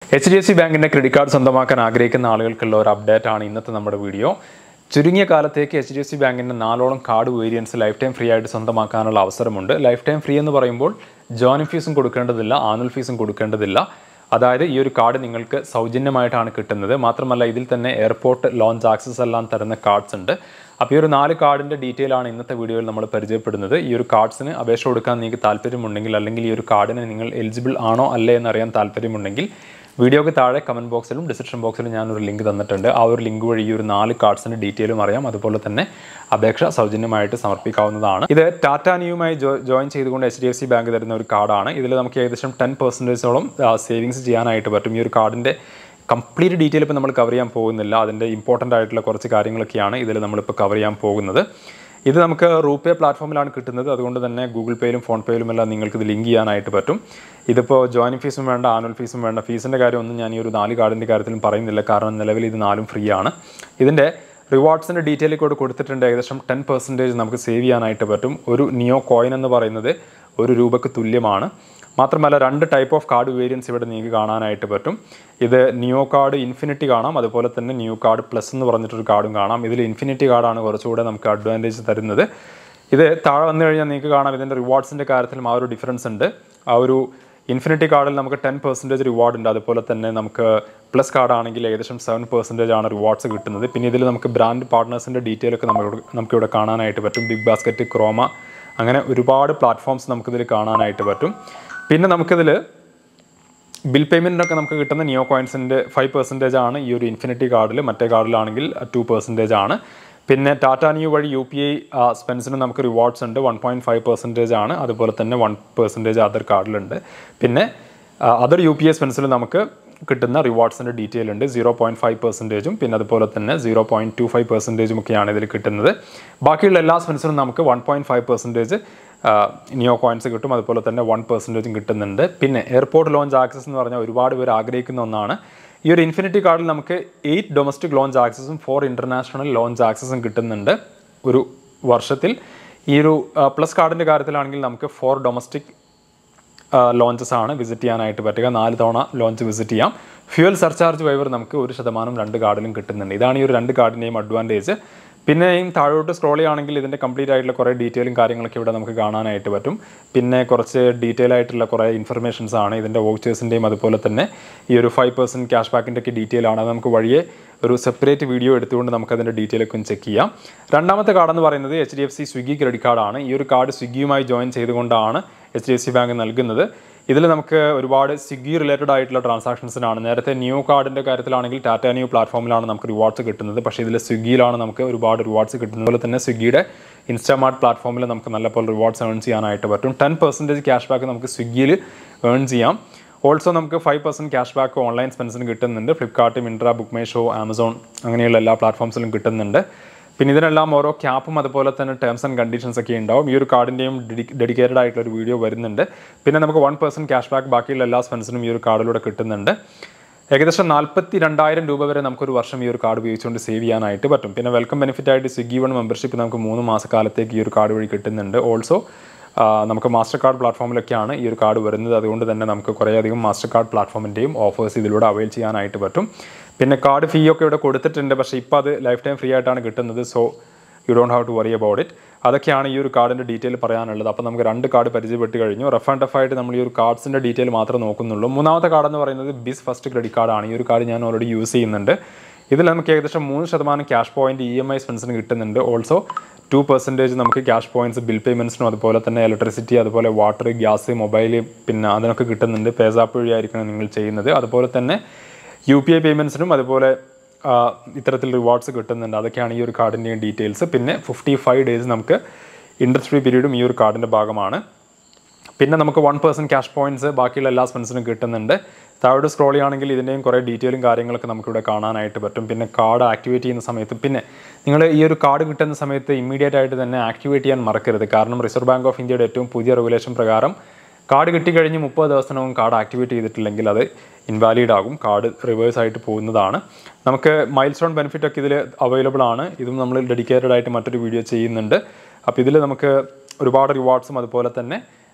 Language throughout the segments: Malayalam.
എച്ച് ഡി എഫ് സി ബാങ്കിൻ്റെ ക്രെഡിറ്റ് കാർഡ് സ്വന്തമാക്കാൻ ആഗ്രഹിക്കുന്ന ആളുകൾക്കുള്ള ഒരു അപ്ഡേറ്റ് ആണ് ഇന്നത്തെ നമ്മുടെ വീഡിയോ ചുരുങ്ങിയ കാലത്തേക്ക് എച്ച് ഡി എഫ് സി ബാങ്കിൻ്റെ നാലോളം card variants life time free ആയിട്ട് സ്വന്തമാക്കാനുള്ള അവസരമുണ്ട് ലൈഫ് ടൈം ഫ്രീ എന്ന് പറയുമ്പോൾ ജോയിനിങ് ഫീസും കൊടുക്കേണ്ടതില്ല ആനുവൽ ഫീസും കൊടുക്കേണ്ടതില്ല അതായത് ഈ ഒരു കാർഡ് നിങ്ങൾക്ക് സൗജന്യമായിട്ടാണ് കിട്ടുന്നത് മാത്രമല്ല ഇതിൽ തന്നെ എയർപോർട്ട് ലോഞ്ച് ആക്സസ് എല്ലാം തരുന്ന കാർഡ്സ് ഉണ്ട് അപ്പോൾ ഈ ഒരു നാല് കാർഡിൻ്റെ ഡീറ്റെയിൽ ആണ് ഇന്നത്തെ വീഡിയോയിൽ നമ്മൾ പരിചയപ്പെടുന്നത് ഈ ഒരു കാർഡ്സിന് അപേക്ഷ കൊടുക്കാൻ നിങ്ങൾക്ക് താല്പര്യമുണ്ടെങ്കിൽ അല്ലെങ്കിൽ ഈ ഒരു കാർഡിന് നിങ്ങൾ എലിജിബിൾ ആണോ അല്ലേ എന്നറിയാൻ താല്പര്യമുണ്ടെങ്കിൽ വീഡിയോക്ക് താഴെ കമൻറ്റ് ബോക്സിലും ഡിസ്ക്രിപ്ഷൻ ബോക്സിലും ഞാനൊരു ലിങ്ക് തന്നിട്ടുണ്ട് ആ ഒരു ലിങ്ക് വഴി ഈ ഒരു നാല് കാർഡ്സിൻ്റെ ഡീറ്റെയിലും അറിയാം അതുപോലെ തന്നെ അപേക്ഷ സൗജന്യമായിട്ട് സമർപ്പിക്കാവുന്നതാണ് ഇത് ടാറ്റ ന്യൂമായി ജോ ജോയിൻ ചെയ്തുകൊണ്ട് H D F C bank തരുന്ന ഒരു കാർഡാണ് ഇതിൽ നമുക്ക് ഏകദേശം ടെൻ പെർസെൻറ്റേജോളം സേവിങ്സ് ചെയ്യാനായിട്ട് പറ്റും ഈ ഒരു കാർഡിൻ്റെ കംപ്ലീറ്റ് ഡീറ്റെയിൽ ഇപ്പോൾ നമ്മൾ കവർ ചെയ്യാൻ പോകുന്നില്ല അതിൻ്റെ ഇമ്പോർട്ടൻ്റ് ആയിട്ടുള്ള കുറച്ച് കാര്യങ്ങളൊക്കെയാണ് ഇതിൽ നമ്മളിപ്പോൾ കവർ ചെയ്യാൻ പോകുന്നത് ഇത് നമുക്ക് റൂപേ പ്ലാറ്റ്ഫോമിലാണ് കിട്ടുന്നത് അതുകൊണ്ട് തന്നെ ഗൂഗിൾ പേയിലും ഫോൺ പേയിലും എല്ലാം നിങ്ങൾക്ക് ഇത് ലിങ്ക് ചെയ്യാനായിട്ട് പറ്റും ഇതിപ്പോൾ ജോയിനിങ് ഫീസും വേണ്ട ആനുവൽ ഫീസും വേണ്ട ഫീസിൻ്റെ കാര്യമൊന്നും ഞാൻ ഈ ഒരു നാല് കാർഡിൻ്റെ കാര്യത്തിലും പറയുന്നില്ല കാരണം നിലവിൽ ഇത് നാലും ഫ്രീ ആണ് ഇതിൻ്റെ റിവാർഡ്സിൻ്റെ ഡീറ്റെയിൽ കൂടെ കൊടുത്തിട്ടുണ്ട് ഏകദേശം ടെൻ പെർസെൻറ്റേജ് നമുക്ക് സേവ് ചെയ്യാനായിട്ട് പറ്റും ഒരു നിയോ കോയിൻ എന്ന് പറയുന്നത് ഒരു രൂപയ്ക്ക് തുല്യമാണ് മാത്രമല്ല രണ്ട് ടൈപ്പ് ഓഫ് കാർഡ് വേരിയൻസ് ഇവിടെ നിങ്ങൾക്ക് കാണാനായിട്ട് പറ്റും ഇത് നിയോ കാർഡ് ഇൻഫിനിറ്റി കാണാം അതുപോലെ തന്നെ ന്യൂ കാർഡ് പ്ലസ് എന്ന് പറഞ്ഞിട്ടൊരു കാർഡും കാണാം ഇതിൽ ഇൻഫിനിറ്റി കാർഡാണ് കുറച്ചുകൂടെ നമുക്ക് അഡ്വാൻറ്റേജ് തരുന്നത് ഇത് താഴെ വന്നു കഴിഞ്ഞാൽ നിങ്ങൾക്ക് കാണാം ഇതിൻ്റെ റിവാർഡ്സിൻ്റെ കാര്യത്തിലും ആ ഒരു ഡിഫറൻസ് ഉണ്ട് ആ ഒരു ഇൻഫിനിറ്റി കാർഡിൽ നമുക്ക് ടെൻ പെർസെൻറ്റേജ് റിവാർഡ് ഉണ്ട് അതുപോലെ തന്നെ നമുക്ക് പ്ലസ് കാർഡ് ആണെങ്കിൽ ഏകദേശം സെവൻ പെർസെൻറ്റേജ് ആണ് റിവാർഡ്സ് കിട്ടുന്നത് പിന്നെ ഇതിൽ നമുക്ക് ബ്രാൻഡ് പാർട്ട്നേഴ്സിൻ്റെ ഡീറ്റെയിൽ ഒക്കെ നമുക്ക് നമുക്കിവിടെ കാണാനായിട്ട് പറ്റും ബിഗ് ബാസ്ക്കറ്റ് ക്രോമ അങ്ങനെ ഒരുപാട് പ്ലാറ്റ്ഫോംസ് നമുക്കിതിൽ കാണാനായിട്ട് പറ്റും പിന്നെ നമുക്കിതിൽ ബിൽ പേയ്മെൻറ്റിനൊക്കെ നമുക്ക് കിട്ടുന്ന നിയോ കോയിൻസിൻ്റെ ഫൈവ് പെർസെൻറ്റേജ് ആണ് ഈ ഒരു ഇൻഫിനിറ്റി കാർഡിൽ മറ്റേ കാർഡിലാണെങ്കിൽ ടു പെർസെൻറ്റേജ് ആണ് പിന്നെ ടാറ്റ ന്യൂ വഴി യു പി ഐ സ്പെൻസിന് നമുക്ക് റിവാർഡ്സ് ഉണ്ട് വൺ പോയിൻറ്റ് ഫൈവ് പെർസെൻറ്റേജ് ആണ് അതുപോലെ തന്നെ വൺ പെർസെൻറ്റേജ് അതർ കാർഡിലുണ്ട് പിന്നെ അതർ യു പി ഐ സ്പെൻസിൽ നമുക്ക് കിട്ടുന്ന റിവാർഡ്സിൻ്റെ ഡീറ്റെയിൽ ഉണ്ട് സീറോ പോയിൻറ്റ് ഫൈവ് പെർസെൻറ്റേജും പിന്നെ അതുപോലെ തന്നെ സീറോ പോയിൻറ്റ് ടു ഫൈവ് പെർസെൻറ്റേജും ഒക്കെയാണ് ഇതിൽ കിട്ടുന്നത് ബാക്കിയുള്ള എല്ലാ സ്പെൻസിനും നമുക്ക് one point five percentage neo coins കിട്ടും അതുപോലെ തന്നെ വൺ പെർസെൻറ്റേജും കിട്ടുന്നുണ്ട് പിന്നെ എയർപോർട്ട് ലോഞ്ച് ആക്സസ് എന്ന് പറഞ്ഞാൽ ഒരുപാട് പേര് ആഗ്രഹിക്കുന്ന ഒന്നാണ് ഈ ഒരു ഇൻഫിനിറ്റി കാർഡിൽ നമുക്ക് എയ്റ്റ് ഡൊമസ്റ്റിക് ലോഞ്ച് ആക്സസും ഫോർ ഇൻ്റർനാഷണൽ ലോഞ്ച് ആക്സസും കിട്ടുന്നുണ്ട് ഒരു വർഷത്തിൽ ഈ ഒരു പ്ലസ് കാർഡിൻ്റെ കാര്യത്തിലാണെങ്കിൽ നമുക്ക് ഫോർ ഡൊമസ്റ്റിക് ലോഞ്ചസ് ആണ് വിസിറ്റ് ചെയ്യാനായിട്ട് പറ്റുക നാല് തവണ ലോഞ്ച് വിസിറ്റ് ചെയ്യാം ഫ്യൂവൽ സർചാർജ് വൈവർ നമുക്ക് ഒരു ശതമാനം രണ്ട് കാർഡിലും കിട്ടുന്നുണ്ട് ഇതാണ് ഈ ഒരു രണ്ട് കാർഡിൻ്റെയും അഡ്വാൻറ്റേജ് പിന്നെയും താഴോട്ട് സ്ക്രോൾ ചെയ്യുകയാണെങ്കിൽ ഇതിൻ്റെ കംപ്ലീറ്റ് ആയിട്ടുള്ള കുറേ ഡീറ്റെയിലും കാര്യങ്ങളൊക്കെ ഇവിടെ നമുക്ക് കാണാനായിട്ട് പറ്റും പിന്നെ കുറച്ച് ഡീറ്റെയിൽ ആയിട്ടുള്ള കുറേ ഇൻഫർമേഷൻസ് ആണ് ഇതിൻ്റെ വോച്ചേഴ്സിൻ്റെയും അതുപോലെ തന്നെ ഈ ഒരു ഫൈവ് പെർസെൻറ്റ് ക്യാഷ് ബാക്കിൻ്റെ ഒക്കെ ഡീറ്റെയിൽ ആണ് അത് നമുക്ക് വഴിയെ ഒരു സെപ്പറേറ്റ് വീഡിയോ എടുത്തുകൊണ്ട് നമുക്ക് അതിൻ്റെ ഡീറ്റെയിൽ ഒക്കെ ചെക്ക് ചെയ്യാം രണ്ടാമത്തെ കാർഡ് എന്ന് പറയുന്നത് H D F C Swiggy credit കാർഡാണ് ഈ ഒരു കാർഡ് സ്വിഗ്ഗിയുമായി ജോയിൻ ചെയ്തുകൊണ്ടാണ് H D F C bank നൽകുന്നത് ഇതിൽ നമുക്ക് ഒരുപാട് സ്വിഗ്ഗി റിലേറ്റഡ് ആയിട്ടുള്ള ട്രാൻസാക്ഷൻസിനാണ് നേരത്തെ ന്യൂ കാർഡിൻ്റെ കാര്യത്തിലാണെങ്കിൽ ടാറ്റ ന്യൂ പ്ലാറ്റ്ഫോമിലാണ് നമുക്ക് റിവാർഡ്സ് കിട്ടുന്നത് പക്ഷേ ഇതിൽ സ്വിഗ്ഗിയിലാണ് നമുക്ക് ഒരുപാട് റിവാർഡ്സ് കിട്ടുന്നത് അതുപോലെ തന്നെ സ്വിഗ്ഗിയുടെ ഇൻസ്റ്റാമാർട്ട് പ്ലാറ്റ്ഫോമിൽ നമുക്ക് നല്ല പോലെ റിവാർഡ്സ് ഏൺ ചെയ്യാനായിട്ട് പറ്റും ടെൻ പെർസെൻറ്റേജ് ക്യാഷ് ബാക്ക് നമുക്ക് സ്വിഗ്ഗിയിൽ ഏൺ ചെയ്യാം ഓൾസോ നമുക്ക് five percent cash back online സ്പെൻസിന് കിട്ടുന്നുണ്ട് Flipkart Myntra BookMyShow Amazon അങ്ങനെയുള്ള എല്ലാ പ്ലാറ്റ്ഫോംസിലും കിട്ടുന്നുണ്ട് പിന്നെ ഇതിനെല്ലാം ഓരോ ക്യാപ്പും അതുപോലെ തന്നെ ടേംസ് ആൻഡ് കണ്ടീഷൻസ് ഒക്കെ ഉണ്ടാവും ഈ ഒരു കാർഡിൻ്റെയും ഡെഡിക്കേറ്റഡ് ആയിട്ടുള്ള ഒരു വീഡിയോ വരുന്നുണ്ട് പിന്നെ നമുക്ക് വൺ പെർസെൻറ്റ് ക്യാഷ് ബാക്ക് ബാക്കിയുള്ള എല്ലാ സ്പെൻസിനും ഈ ഒരു കാർഡിലൂടെ കിട്ടുന്നുണ്ട് ഏകദേശം നാൽപ്പത്തി രണ്ടായിരം രൂപ വരെ നമുക്കൊരു വർഷം ഈ ഒരു കാർഡ് ഉപയോഗിച്ചുകൊണ്ട് സേവ് ചെയ്യാനായിട്ട് പറ്റും പിന്നെ വെൽക്കം ബെനിഫിറ്റ് ആയിട്ട് സ്വിഗ്ഗി വൺ മെമ്പർഷിപ്പ് നമുക്ക് മൂന്ന് മാസക്കാലത്തേക്ക് ഈ ഒരു കാർഡ് വഴി കിട്ടുന്നുണ്ട് ഓൾസോ നമുക്ക് മാസ്റ്റർ കാർഡ് പ്ലാറ്റ്ഫോമിലൊക്കെയാണ് ഈ ഒരു കാർഡ് വരുന്നത് അതുകൊണ്ട് തന്നെ നമുക്ക് കുറേയധികം മാസ്റ്റർ കാർഡ് പ്ലാറ്റ്ഫോമിൻ്റെയും ഓഫേഴ്സ് ഇതിലൂടെ അവൈൽ ചെയ്യാനായിട്ട് പറ്റും പിന്നെ കാർഡ് ഫീ ഒക്കെ ഇവിടെ കൊടുത്തിട്ടുണ്ട് പക്ഷേ ഇപ്പോൾ അത് ലൈഫ് ടൈം ഫ്രീ ആയിട്ടാണ് കിട്ടുന്നത് so you don't have to worry about it അതൊക്കെയാണ് ഈ ഒരു കാർഡിൻ്റെ ഡീറ്റെയിൽ പറയാനുള്ളത് അപ്പോൾ നമുക്ക് രണ്ട് കാർഡ് പരിചയപ്പെട്ട് കഴിഞ്ഞു റഫ് ആൻഡ് റഫ് ആയിട്ട് നമ്മൾ ഈ ഒരു കാർഡ്സിൻ്റെ ഡീറ്റെയിൽ മാത്രമേ നോക്കുന്നുള്ളൂ മൂന്നാമത്തെ കാർഡ് എന്ന് പറയുന്നത് ബിസ് ഫസ്റ്റ് ക്രെഡിറ്റ് കാർഡാണ് ഈ ഒരു കാർഡ് ഞാൻ ഓൾറെഡി യൂസ് ചെയ്യുന്നുണ്ട് ഇതിൽ നമുക്ക് ഏകദേശം മൂന്ന് ശതമാനം cash point E M I സ്പെൻസിന് കിട്ടുന്നുണ്ട് ഓൾസോ ടു പെർസെൻറ്റേജ് നമുക്ക് ക്യാഷ് പോയിന്റ്സ് ബിൽ പേയ്മെൻറ്റ്സിനും അതുപോലെ തന്നെ ഇലക്ട്രിസിറ്റി അതുപോലെ വാട്ടർ ഗ്യാസ് മൊബൈൽ പിന്നെ അതിനൊക്കെ കിട്ടുന്നുണ്ട് പേസാപ്പ് വഴിയായിരിക്കണം നിങ്ങൾ ചെയ്യുന്നത് അതുപോലെ തന്നെ യു പി ഐ പേയ്മെൻറ്റ്സിനും അതുപോലെ ഇത്തരത്തിൽ റിവാർഡ്സ് കിട്ടുന്നുണ്ട് അതൊക്കെയാണ് ഈ ഒരു കാർഡിൻ്റെയും ഡീറ്റെയിൽസ് പിന്നെ ഫിഫ്റ്റി ഫൈവ് ഡേയ്സ് നമുക്ക് ഇൻട്രസ്റ്റ് ഫ്രീ പീരീഡും ഈ ഒരു കാർഡിൻ്റെ ഭാഗമാണ് പിന്നെ നമുക്ക് വൺ പേഴ്സൻറ്റ് ക്യാഷ് പോയിന്റ്സ് ബാക്കിയുള്ള എല്ലാ സ്പെൻസിനും കിട്ടുന്നുണ്ട് താഴോട്ട് സ്ക്രോൾ ചെയ്യുകയാണെങ്കിൽ ഇതിൻ്റെയും കുറേ ഡീറ്റെയിലും കാര്യങ്ങളൊക്കെ നമുക്കിവിടെ കാണാനായിട്ട് പറ്റും പിന്നെ കാർഡ് ആക്ടിവേറ്റ് ചെയ്യുന്ന സമയത്ത് പിന്നെ നിങ്ങൾ ഈ ഒരു കാർഡ് കിട്ടുന്ന സമയത്ത് ഇമ്മീഡിയറ്റ് ആയിട്ട് തന്നെ ആക്ടിവേറ്റ് ചെയ്യാൻ മറക്കരുത് കാരണം റിസർവ് ബാങ്ക് ഓഫ് ഇന്ത്യയുടെ ഏറ്റവും പുതിയ റെഗുലേഷൻ പ്രകാരം കാർഡ് കിട്ടിക്കഴിഞ്ഞ് മുപ്പത് ദിവസത്തിനകം കാർഡ് ആക്ടിവേറ്റ് ചെയ്തിട്ടില്ലെങ്കിൽ അത് ഇൻവാലിഡ് ആകും കാർഡ് റിവേഴ്സ് ആയിട്ട് പോകുന്നതാണ് നമുക്ക് മൈൽ സ്റ്റോൺ ബെനിഫിറ്റ് ഒക്കെ ഇതിൽ അവൈലബിൾ ആണ് ഇതും നമ്മൾ ഡെഡിക്കേറ്റഡ് ആയിട്ട് മറ്റൊരു വീഡിയോ ചെയ്യുന്നുണ്ട് അപ്പോൾ ഇതിൽ നമുക്ക് ഒരുപാട് റിവാർഡ്സും അതുപോലെ തന്നെ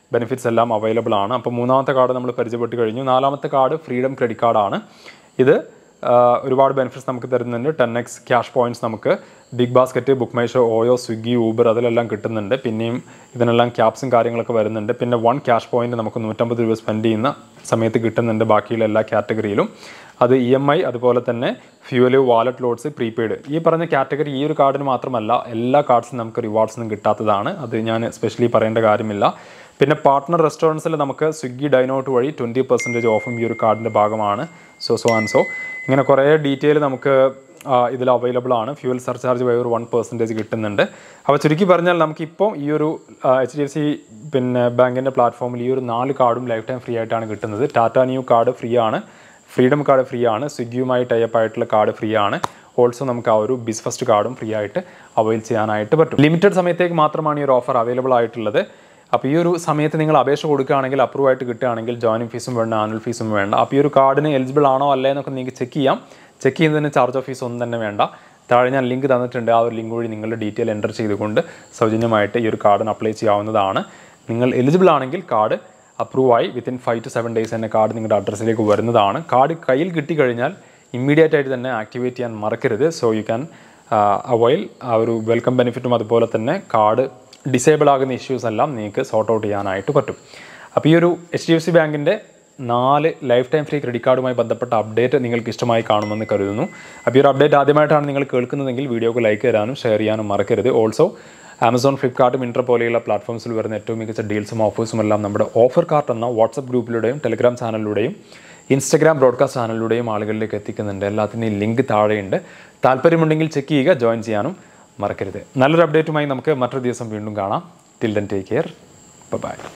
ബെനിഫിറ്റ്സ് എല്ലാം അവൈലബിൾ ആണ് അപ്പോൾ മൂന്നാമത്തെ കാർഡ് നമ്മൾ പരിചയപ്പെട്ട് കഴിഞ്ഞു നാലാമത്തെ കാർഡ് ഫ്രീഡം ക്രെഡിറ്റ് കാർഡാണ് ഇത് ആ, ഒരുപാട് ബെനിഫിറ്റ്സ് നമുക്ക് തരുന്നുണ്ട് ടെൻ എക്സ് ക്യാഷ് പോയിന്റ്സ് നമുക്ക് BigBasket BookMyShow OYO Swiggy Uber അതിലെല്ലാം കിട്ടുന്നുണ്ട് പിന്നെയും ഇതിനെല്ലാം ക്യാപ്സും കാര്യങ്ങളൊക്കെ വരുന്നുണ്ട് പിന്നെ വൺ ക്യാഷ് പോയിന്റ് നമുക്ക് നൂറ്റമ്പത് രൂപ സ്പെൻഡ് ചെയ്യുന്ന സമയത്ത് കിട്ടുന്നുണ്ട് ബാക്കിയുള്ള എല്ലാ കാറ്റഗറിയിലും അത് ഇ എം ഐ അതുപോലെ തന്നെ ഫ്യൂവല് വാലറ്റ് ലോഡ്സ് പ്രീപെയ്ഡ് ഈ പറഞ്ഞ കാറ്റഗറി ഈ ഒരു കാർഡിന് മാത്രമല്ല എല്ലാ കാർഡ്സും നമുക്ക് റിവാർഡ്സ് ഒന്നും കിട്ടാത്തതാണ് അത് ഞാൻ സ്പെഷ്യലി പറയേണ്ട കാര്യമില്ല പിന്നെ പാർട്ട്ണർ റെസ്റ്റോറൻറ്റ്സിൽ നമുക്ക് സ്വിഗ്ഗി ഡൈനോട്ട് വഴി ട്വൻറ്റി പെർസെൻറ്റേജ് ഓഫും ഈ ഒരു കാർഡിൻ്റെ ഭാഗമാണ് സോ സോ ആൻഡ് സോ ഇങ്ങനെ കുറേ ഡീറ്റെയിൽ നമുക്ക് ആ, ഇതിൽ അവൈലബിൾ ആണ് ഫ്യൂവൽ സർചാർജ് വഴി ഒരു വൺ പെർസെൻറ്റേജ് കിട്ടുന്നുണ്ട് അപ്പോൾ ചുരുക്കി പറഞ്ഞാൽ നമുക്കിപ്പോൾ ഈ ഒരു എച്ച് ഡി എഫ് സി പിന്നെ ബാങ്കിൻ്റെ പ്ലാറ്റ്ഫോമിൽ ഈ ഒരു നാല് കാർഡും ലൈഫ് ടൈം ഫ്രീ ആയിട്ടാണ് കിട്ടുന്നത് ടാറ്റ ന്യൂ കാർഡ് ഫ്രീ ആണ് ഫ്രീഡം കാർഡ് ഫ്രീ ആണ് സ്വിഗ്ഗിയുമായി ടൈപ്പ് ആയിട്ടുള്ള കാർഡ് ഫ്രീ ആണ് ഓൾസോ നമുക്ക് ആ ഒരു ബിസ് ഫസ്റ്റ് കാർഡും ഫ്രീ ആയിട്ട് അവൈൽ ചെയ്യാനായിട്ട് പറ്റും ലിമിറ്റഡ് സമയത്തേക്ക് മാത്രമാണ് ഈ ഒരു ഓഫർ അവൈലബിൾ ആയിട്ടുള്ളത് അപ്പോൾ ഈ ഒരു സമയത്ത് നിങ്ങൾ അപേക്ഷ കൊടുക്കുകയാണെങ്കിൽ അപ്രൂവ് ആയിട്ട് കിട്ടുകയാണെങ്കിൽ ജോയിനിങ് ഫീസും വേണ്ട ആനുവൽ ഫീസും വേണ്ട അപ്പോൾ ഈ ഒരു കാർഡിന് എലിജിബിൾ ആണോ അല്ലേ എന്നൊക്കെ നിങ്ങൾക്ക് ചെക്ക് ചെയ്യാം ചെക്ക് ചെയ്യുന്നതിന് ചാർജ് ഓഫ് ഫീസ് ഒന്നും തന്നെ വേണ്ട താഴെ ഞാൻ ലിങ്ക് തന്നിട്ടുണ്ട് ആ ഒരു ലിങ്ക് വഴി നിങ്ങളുടെ ഡീറ്റെയിൽ എൻ്റർ ചെയ്തുകൊണ്ട് സൗജന്യമായിട്ട് ഈ ഒരു കാർഡിന് അപ്ലൈ ചെയ്യാവുന്നതാണ് നിങ്ങൾ എലിജിബിൾ ആണെങ്കിൽ കാർഡ് അപ്രൂവ് ആയി within five to seven days തന്നെ കാർഡ് നിങ്ങളുടെ അഡ്രസ്സിലേക്ക് വരുന്നതാണ് കാർഡ് കയ്യിൽ കിട്ടിക്കഴിഞ്ഞാൽ ഇമ്മീഡിയറ്റ് ആയിട്ട് തന്നെ ആക്ടിവേറ്റ് ചെയ്യാൻ മറക്കരുത് സോ യു ക്യാൻ അവൈൽ ആ ഒരു വെൽക്കം ബെനിഫിറ്റും അതുപോലെ തന്നെ കാർഡ് ഡിസേബിൾ ആകുന്ന ഇഷ്യൂസ് എല്ലാം നിങ്ങൾക്ക് സോർട്ട് ഔട്ട് ചെയ്യാനായിട്ട് പറ്റും അപ്പോൾ ഈ ഒരു എച്ച് ഡി എഫ് സി ബാങ്കിൻ്റെ നാല് ലൈഫ് ടൈം ഫ്രീ ക്രെഡിറ്റ് കാർഡുമായി ബന്ധപ്പെട്ട അപ്ഡേറ്റ് നിങ്ങൾക്ക് ഇഷ്ടമായി കാണുമെന്ന് കരുതുന്നു അപ്പോൾ ഈ ഒരു അപ്ഡേറ്റ് ആദ്യമായിട്ടാണ് നിങ്ങൾ കേൾക്കുന്നതെങ്കിൽ വീഡിയോക്ക് ലൈക്ക് തരാനും ഷെയർ ചെയ്യാനും മറക്കരുത് ഓൾസോ ആമസോൺ ഫ്ലിപ്കാർട്ടും മിൻട്ര പോലെയുള്ള പ്ലാറ്റ്ഫോംസിൽ വരുന്ന ഏറ്റവും മികച്ച ഡീൽസും ഓഫേഴ്സും എല്ലാം നമ്മുടെ ഓഫർ കാർട്ട് എന്ന വാട്സപ്പ് ഗ്രൂപ്പിലൂടെയും ടെലിഗ്രാം ചാനലിലൂടെയും ഇൻസ്റ്റഗ്രാം ബ്രോഡ്കാസ്റ്റ് ചാനലിലൂടെയും ആളുകളിലേക്ക് എത്തിക്കുന്നുണ്ട് എല്ലാത്തിൻ്റെയും ലിങ്ക് താഴെയുണ്ട് താല്പര്യമുണ്ടെങ്കിൽ ചെക്ക് ചെയ്യുക ജോയിൻ ചെയ്യാനും മറക്കരുത് നല്ലൊരു അപ്ഡേറ്റുമായി നമുക്ക് മറ്റൊരു ദിവസം വീണ്ടും കാണാം till then take care by